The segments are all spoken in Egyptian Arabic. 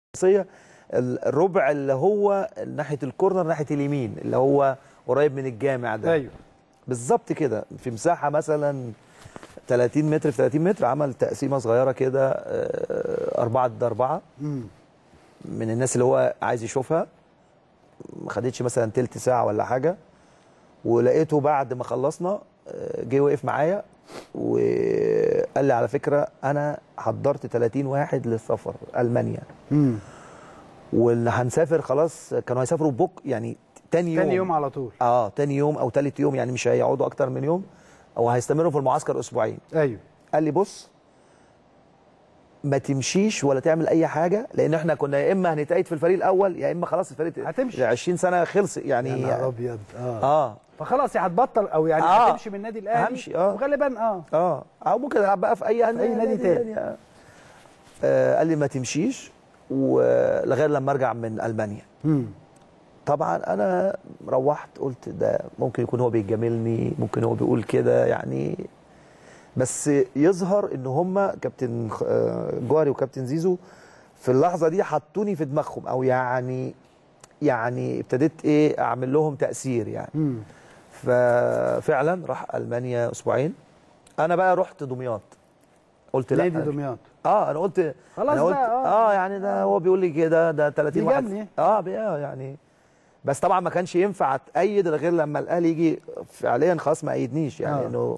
الرئيسيه الربع اللي هو ناحيه الكورنر ناحيه اليمين اللي هو قريب من الجامع ده ايوه بالظبط كده في مساحه مثلا 30 متر في 30 متر عمل تقسيمه صغيره كده آه، أربعة ضد أربعة امم من الناس اللي هو عايز يشوفها ما خدتش مثلا تلت ساعه ولا حاجه ولقيته بعد ما خلصنا آه، جه وقف معايا وقال لي على فكره انا حضرت 30 واحد للسفر المانيا امم واللي هنسافر خلاص كانوا هيسافروا بوك يعني تاني يوم تاني يوم على طول اه تاني يوم او تالت يوم يعني مش هيقعدوا اكتر من يوم او هيستمروا في المعسكر اسبوعين ايوه قال لي بص ما تمشيش ولا تعمل اي حاجه لان احنا كنا يا اما هنتأيد في الفريق الاول يا اما خلاص الفريق هتمشي. 20 سنه خلص يعني يا نهار ابيض اه اه فالخلاص يا هتبطل او يعني آه. هتمشي من النادي الاهلي همشي، آه. وغالبا اه اه او ممكن العب بقى في اي في أي نادي تاني. آه. آه قال لي ما تمشيش ولغايه لما ارجع من المانيا امم طبعا انا روحت قلت ده ممكن يكون هو بيجاملني ممكن هو بيقول كده يعني بس يظهر ان هم كابتن خ- آه، جوهري وكابتن زيزو في اللحظه دي حطوني في دماغهم او يعني يعني ابتديت ايه اعمل لهم تاثير يعني امم ففعلا راح المانيا اسبوعين انا بقى رحت دمياط قلت لا نادي دمياط اه انا قلت خلاص انا قلت بقى، آه. اه, يعني ده هو بيقول لي كده ده 30 واحد بيجاملني. اه بي- آه، يعني بس طبعا ما كانش ينفع اتايد غير لما الاهلي يجي فعليا خلاص ما ايدنيش يعني آه. انه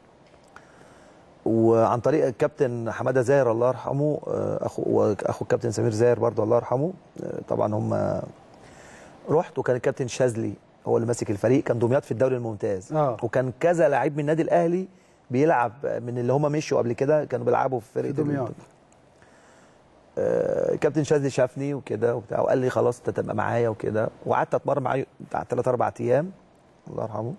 وعن طريق الكابتن حماده زاهر الله يرحمه آه، اخو واخو الكابتن سمير زاهر برضه الله يرحمه آه، طبعا هم رحت وكان الكابتن شاذلي هو اللي ماسك الفريق كان دمياط في الدوري الممتاز آه. وكان كذا لعيب من النادي الاهلي بيلعب من اللي هم مشوا قبل كده كانوا بيلعبوا في فرقه في دمياط. آه، كابتن شاذلي شافني وكده وبتاع وقال لي خلاص انت تبقى معايا وكده وقعدت اتمرن معاه بتاع ثلاث اربع ايام الله يرحمه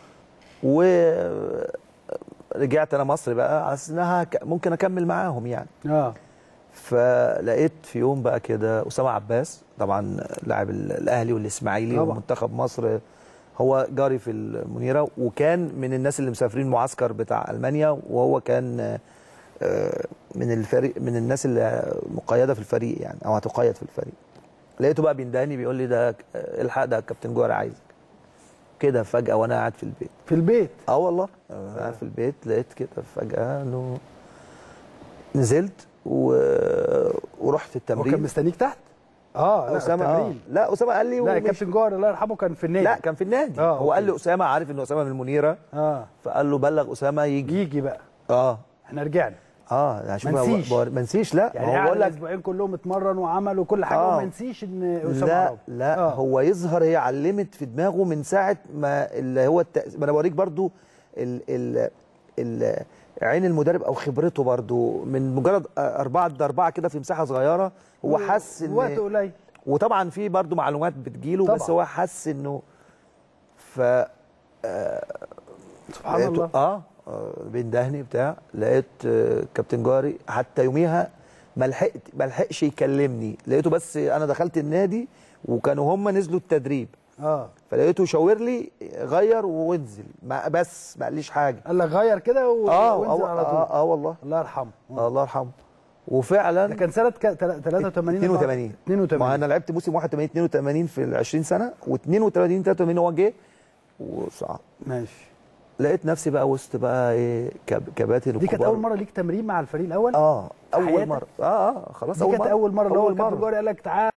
ورجعت انا مصر بقى على اساس انها ك- ممكن اكمل معاهم يعني اه فلقيت في يوم بقى كده اسامه عباس طبعا لاعب ال- الاهلي والاسماعيلي طبعا. ومنتخب مصر هو جاري في المنيره وكان من الناس اللي مسافرين معسكر بتاع المانيا وهو كان آه، من الفريق من الناس اللي مقيده في الفريق يعني او هتقيد في الفريق لقيته بقى بيندهني بيقول لي ده آه، الحق ده كابتن جوهر عايزك كده فجاه وانا قاعد في البيت في البيت اه والله آه. قاعد في البيت لقيت كده فجاه انه نزلت و... ورحت هو كان التمرين مستنيك تحت اه لا اسامه اه التمرين لا اسامه قال لي لا ومش- الكابتن جوهر الله يرحمه كان في النادي لا كان في النادي آه، هو قال أوكي. لي اسامه عارف ان اسامه من المنيره اه فقال له بلغ اسامه يجي يجي بقى اه احنا رجعنا اه هشوف ما بقى- نسيش. بقى- ما نسيش لا يعني هو قعد بقول لك الاسبوعين كلهم اتمرن وعمل وكل حاجه آه. وما نسيش ان اسامه لا عرب لا آه. هو يظهر هي علمت في دماغه من ساعه ما اللي هو التأس... ما انا بوريك برضو ال... ال... ال... عين المدرب او خبرته برضو من مجرد أربعة ضد أربعة كده في مساحة صغيرة هو حس ان وقت قليل وطبعا في برضو معلومات بتجيله طبعا. بس هو حس انه ف سبحان لقيته الله اه آه، بيندهني بتاع لقيت آه، كابتن جاري حتى يوميها ما لحقت ما لحقش يكلمني لقيته بس انا دخلت النادي وكانوا هم نزلوا التدريب اه فلقيته شاور لي غير وانزل ما بس ما قاليش حاجه قال لك غير كده و... اه وانزل اه على طول اه, آه والله الله يرحمه آه الله يرحمه وفعلا ده كان سنه ك... تل- 83 82 ما 82 انا لعبت موسم 81 82 في ال 20 سنه و32 83 هو جه وصعد ماشي لقيت نفسي بقى وسط بقى ايه كب- كباتن دي كانت وكبار. اول مره ليك تمرين مع الفريق الاول اه اول حياتك؟ مره اه اه خلاص دي اول كانت مره اول مره اللي هو اول الكابتن مره جوهري قال لك تعالى